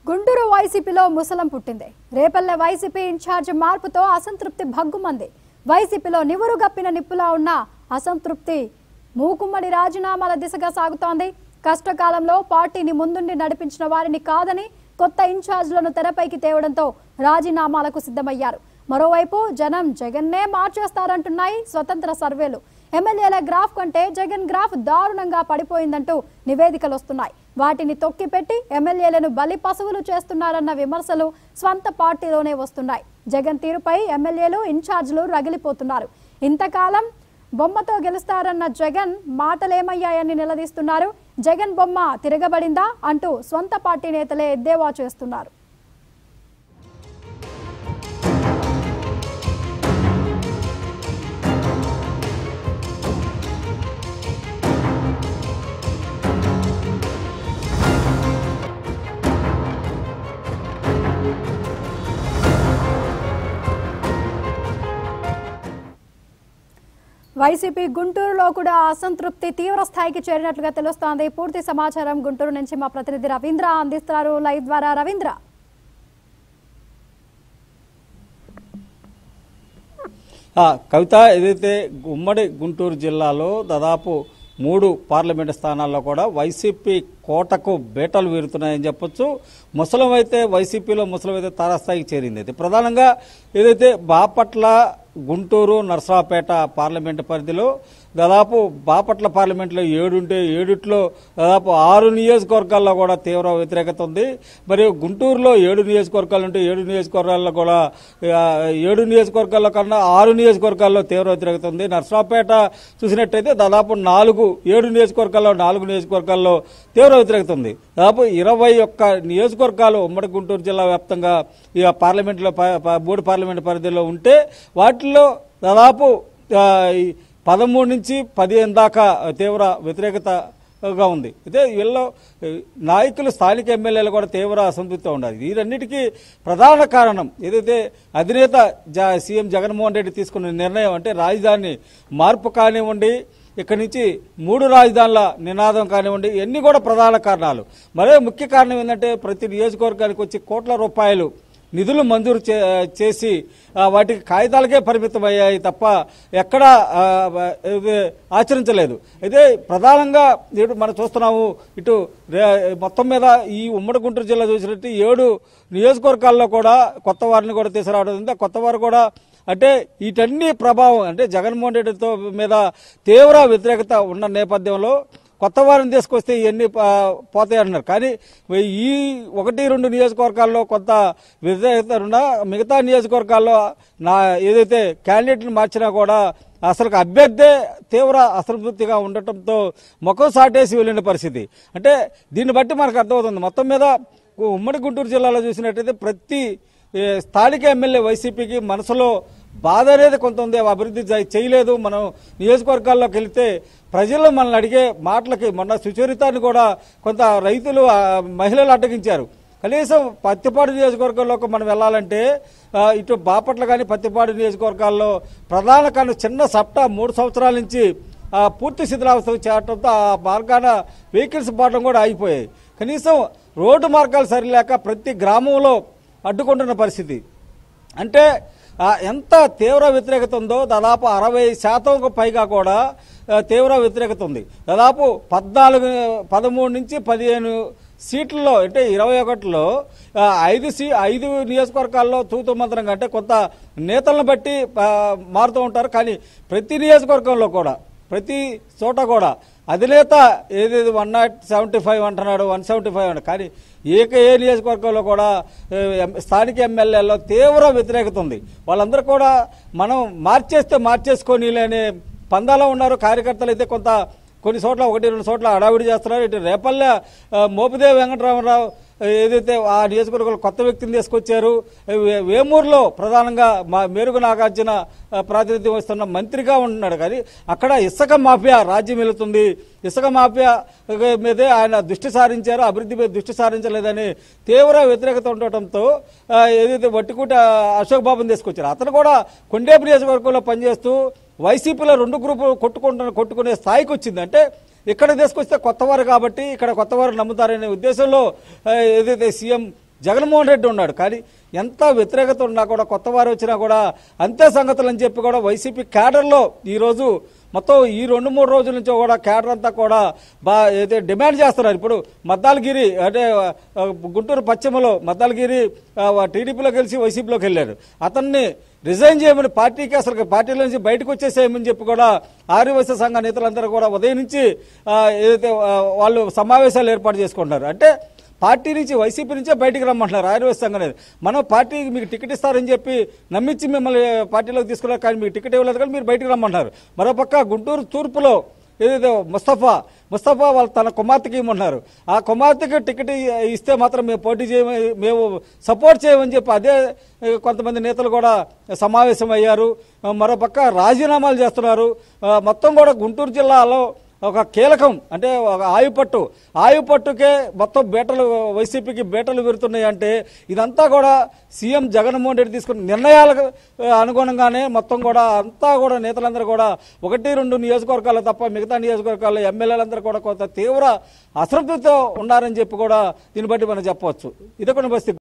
గుంటూరు వైసీపీలో ముసలం పుట్టింది Repalle YCP incharge మార్పుతో అసంతృప్తి భగ్గుమంది వైసీపీలో నివురు గప్పిన నిప్పులా ఉన్న అసంతృప్తి మూకుమ్మడి రాజీనామాల దిశగా సాగుతోంది కష్టకాలంలో పార్టీని ముందుండి నడిపించిన వారిని కాదని కొత్త ఇన్ఛార్జ్లను తెరపైకి తేవడంతో రాజీనామాలకు సిద్ధమయ్యారు మరోవైపు జనం జగన్నే మార్చేస్తారంటున్నాయి స్వతంత్ర సర్వేలు ఎమ్మెల్యేల గ్రాఫ్ కంటే జగన్ గ్రాఫ్ దారుణంగా పడిపోయిందంటూ నివేదికలు వస్తున్నాయి వాటిని తొక్కిపెట్టి ఎమ్మెల్యేలను బలి పశువులు చేస్తున్నారన్న విమర్శలు స్వంత పార్టీలోనే వస్తున్నాయి జగన్ తీరుపై ఎమ్మెల్యేలు ఇన్ఛార్జీలు రగిలిపోతున్నారు ఇంతకాలం బొమ్మతో గెలుస్తారన్న జగన్ మాటలేమయ్యాయని నిలదీస్తున్నారు జగన్ బొమ్మ తిరగబడిందా అంటూ స్వంత పార్టీ నేతలే ఎద్దేవా చేస్తున్నారు వైసీపీ గుంటూరులో కూడా అసంతృప్తి తీవ్ర స్థాయికి చేరినట్లుగా తెలుస్తోంది పూర్తి సమాచారం గుంటూరు నుంచి మా ప్రతినిధి రవీంద్ర అందిస్తారు లైవ్ ద్వారా రవీంద్ర ఆ, కవిత ఏదైతే ఉమ్మడి గుంటూరు జిల్లాలో దాదాపు మూడు పార్లమెంటు స్థానాల్లో కూడా వైసీపీ కోటకు బేటలు వీరుతున్నాయని చెప్పొచ్చు ముసలం అయితే వైసీపీలో ముసలం అయితే తారాస్థాయికి చేరింది అయితే ప్రధానంగా ఏదైతే బాపట్ల గుంటూరు నర్సరావుపేట పార్లమెంటు పరిధిలో దాదాపు బాపట్ల పార్లమెంట్లో ఏడుంటే ఏడుట్లో దాదాపు ఆరు నియోజకవర్గాల్లో కూడా తీవ్ర వ్యతిరేకత ఉంది మరియు గుంటూరులో ఏడు నియోజకవర్గాలు ఉంటే ఏడు నియోజకవర్గాల్లో కూడా ఆ, ఏడు నియోజకవర్గాల్లో కన్నా ఆరు నియోజకవర్గాల్లో తీవ్ర వ్యతిరేకత ఉంది నర్సరావుపేట చూసినట్టయితే దాదాపు నాలుగు ఏడు నియోజకవర్గాల్లో నాలుగు నియోజకవర్గాల్లో తీవ్ర వ్యతిరేకత ఉంది దాదాపు ఇరవై ఒక్క నియోజకవర్గాలు ఉమ్మడి గుంటూరు జిల్లా వ్యాప్తంగా ఈ పార్లమెంట్లో ప- ప- మూడు పార్లమెంట్ పరిధిలో ఉంటే వాటిల్లో దాదాపు ఆ, ఈ పదమూడు నుంచి పదిహేను దాకా తీవ్ర వ్యతిరేకతగా ఉంది అయితే వీళ్ళలో ఏ, నాయకులు స్థానిక ఎమ్మెల్యేలు కూడా తీవ్ర అసంతృప్తితో ఉండాలి వీరన్నిటికీ ప్రధాన కారణం ఏదైతే అధినేత జ సీఎం జగన్మోహన్ రెడ్డి తీసుకున్న నిర్ణయం అంటే రాజధాని మార్పు కానివ్వండి ఇక్కడి నుంచి మూడు రాజధానుల నినాదం కానివ్వండి ఇవన్నీ కూడా ప్రధాన కారణాలు మరో ముఖ్య కారణం ఏంటంటే ప్రతి నియోజకవర్గానికి వచ్చి కోట్ల రూపాయలు నిధులు మంజూరు చే చేసి ఆ, వాటికి కాగితాలకే పరిమితం అయ్యాయి తప్ప ఎక్కడా ఆ, ఇది ఆచరించలేదు అయితే ప్రధానంగా ఇటు మనం చూస్తున్నాము ఇటు రే- మొత్తం మీద ఈ ఉమ్మడి గుంటూరు జిల్లా చూసినట్టు ఏడు నియోజకవర్గాల్లో కూడా కొత్త వారిని కూడా తీసుకురావడం ఉంది. కొత్త వారు కూడా అంటే వీటన్ని ప్రభావం అంటే జగన్మోహన్ రెడ్డితో మీద తీవ్ర వ్యతిరేకత ఉన్న నేపథ్యంలో కొత్త వారిని తీసుకొస్తే ఇవన్నీ పా- పోతాయి అంటున్నారు కానీ ఈ ఒకటి రెండు నియోజకవర్గాల్లో కొంత వ్యతిరేకత ఉన్నా మిగతా నియోజకవర్గాల్లో నా ఏదైతే క్యాండిడేట్ని మార్చినా కూడా అసలు అభ్యర్థే తీవ్ర అసంతృప్తిగా ఉండటంతో ముఖం సాటేసి వెళ్ళిన పరిస్థితి అంటే దీన్ని బట్టి మనకు అర్థమవుతుంది మొత్తం మీద ఉమ్మడి గుంటూరు జిల్లాలో చూసినట్టయితే ప్రతి ఏ, స్థానిక ఎమ్మెల్యే వైసీపీకి మనసులో బాధ అనేది కొంత ఉంది అవి అభివృద్ధి చే- చేయలేదు మనం నియోజకవర్గాల్లోకి వెళితే ప్రజలు మనల్ని అడిగే మాటలకి మొన్న సుచరితాన్ని కూడా కొంత రైతులు ఆ, మహిళలు అడ్డగించారు కనీసం పత్తిపాడు నియోజకవర్గంలోకి మనం వెళ్ళాలంటే ఆ, ఇటు బాపట్ల కానీ పత్తిపాడు నియోజకవర్గాల్లో ప్రధాన కానీ చిన్న సప్టా మూడు సంవత్సరాల నుంచి ఆ, పూర్తి శిథిలావస్థకు చేరడంతో ఆ మార్గాన వెహికల్స్ పోవడం కూడా ఆగిపోయాయి కనీసం రోడ్డు మార్గాలు సరిలేక ప్రతి గ్రామంలో అడ్డుకుంటున్న పరిస్థితి అంటే ఆ, ఎంత తీవ్ర వ్యతిరేకత ఉందో దాదాపు అరవై శాతంకు పైగా కూడా ఆ, తీవ్ర వ్యతిరేకత ఉంది దాదాపు పద్నాలుగు పదమూడు నుంచి పదిహేను సీట్లలో అంటే ఇరవై ఒకటిలో ఆ, ఐదు సీ ఐదు నియోజకవర్గాల్లో తూతు మంత్రంగా అంటే కొంత నేతలను బట్టి ఆ, మారుతూ ఉంటారు కానీ ప్రతి నియోజకవర్గంలో కూడా ప్రతి చోట కూడా అధినేత ఏదేది వన్ నాట్ సెవెంటీ ఫైవ్ అంటున్నాడు వన్ సెవెంటీ ఫైవ్ అంటాడు కానీ ఏక ఏ నియోజకవర్గంలో కూడా ఏ, ఎం- స్థానిక ఎమ్మెల్యేలో తీవ్ర వ్యతిరేకత ఉంది వాళ్ళందరూ కూడా మనం మార్చేస్తే మార్చేసుకొని అనే పందాలో ఉన్నారు కార్యకర్తలు అయితే కొంత కొన్ని చోట్ల ఒకటి రెండు చోట్ల హడావిడి చేస్తున్నారు ఇటు రేపల్లె ఆ, మోపిదేవి వెంకటరామరావు ఆ, ఏదైతే ఆ నియోజకవర్గంలో కొత్త వ్యక్తిని తీసుకొచ్చారు వే- వేమూరులో ప్రధానంగా మా మేరుగు నాగార్జున ఆ, ప్రాతినిధ్యం వస్తున్న మంత్రిగా ఉంటున్నాడు కానీ అక్కడ ఇసుక మాఫియా రాజ్యం వెళుతుంది ఇసుక మాఫియా మీదే ఆయన దృష్టి సారించారు అభివృద్ధి మీద దృష్టి సారించలేదని తీవ్ర వ్యతిరేకత ఉండటంతో ఆ, ఏదైతే వట్టికూట అశోక్ బాబుని తీసుకొచ్చారు అతను కూడా కొండేపు నియోజకవర్గంలో పనిచేస్తూ వైసీపీలో రెండు గ్రూపులు కొట్టుకుంటున్న కొట్టుకునే స్థాయికి వచ్చింది అంటే ఇక్కడ తీసుకొస్తే కొత్తవారు కాబట్టి ఇక్కడ కొత్తవారు నమ్ముతారనే ఉద్దేశంలో ఆ, ఏదైతే సీఎం జగన్మోహన్ రెడ్డి ఉన్నాడు కానీ ఎంత వ్యతిరేకత ఉన్నా కూడా కొత్త వారు వచ్చినా కూడా అంతే సంగతులు అని చెప్పి కూడా వైసీపీ క్యాడర్లో ఈరోజు మొత్తం ఈ రెండు మూడు రోజుల నుంచి కూడా క్యాడర్ అంతా కూడా బా అయితే డిమాండ్ చేస్తున్నారు ఇప్పుడు మద్దాలగిరి అంటే ఆ, గుంటూరు పశ్చిమలో మద్దాలగిరి ఆ, టీడీపీలో కలిసి వైసీపీలోకి వెళ్ళారు అతన్ని రిజైన్ చేయమని పార్టీకి అసలు పార్టీలో నుంచి బయటకు వచ్చేసేయమని చెప్పి కూడా ఆర్యవైశ్య సంఘ నేతలందరూ కూడా ఉదయం నుంచి ఆ, ఏదైతే ఆ, వాళ్ళు సమావేశాలు ఏర్పాటు చేసుకుంటున్నారు అంటే పార్టీ నుంచి వైసీపీ నుంచే బయటికి రమ్మంటున్నారు ఆయుర్వేద సంఘం అనేది మనం పార్టీకి మీకు టికెట్ ఇస్తారని చెప్పి నమ్మించి మిమ్మల్ని పార్టీలోకి తీసుకున్నారు కానీ మీకు టికెట్ ఇవ్వలేదు కానీ మీరు బయటికి రమ్మంటున్నారు మరోపక్క గుంటూరు తూర్పులో ఏదైతే ముస్తఫా ముస్తఫా వాళ్ళు తన కుమార్తెకి ఇవ్వమంటున్నారు ఆ కుమార్తెకి టికెట్ ఇ- ఇస్తే మాత్రం మేము పోటీ చేయమని మేము సపోర్ట్ చేయమని చెప్పి అదే ఏ, కొంతమంది నేతలు కూడా సమావేశం అయ్యారు ఆ, మరోపక్క రాజీనామాలు చేస్తున్నారు ఆ, మొత్తం కూడా గుంటూరు జిల్లాలో ఒక కీలకం అంటే ఒక ఆయుపట్టు ఆయుపట్టుకే మొత్తం బేటలు వైసీపీకి బేటలు పెడుతున్నాయి అంటే ఇదంతా కూడా సీఎం జగన్మోహన్ రెడ్డి తీసుకున్న నిర్ణయాలకు ఆ, అనుగుణంగానే మొత్తం కూడా అంతా కూడా నేతలందరూ కూడా ఒకటి రెండు నియోజకవర్గాలు తప్ప మిగతా నియోజకవర్గాల్లో ఎమ్మెల్యేలందరూ కూడా కొంత తీవ్ర అసంతృప్తితో ఉన్నారని చెప్పి కూడా దీన్ని బట్టి మనం చెప్పవచ్చు ఇది కూడా పరిస్థితి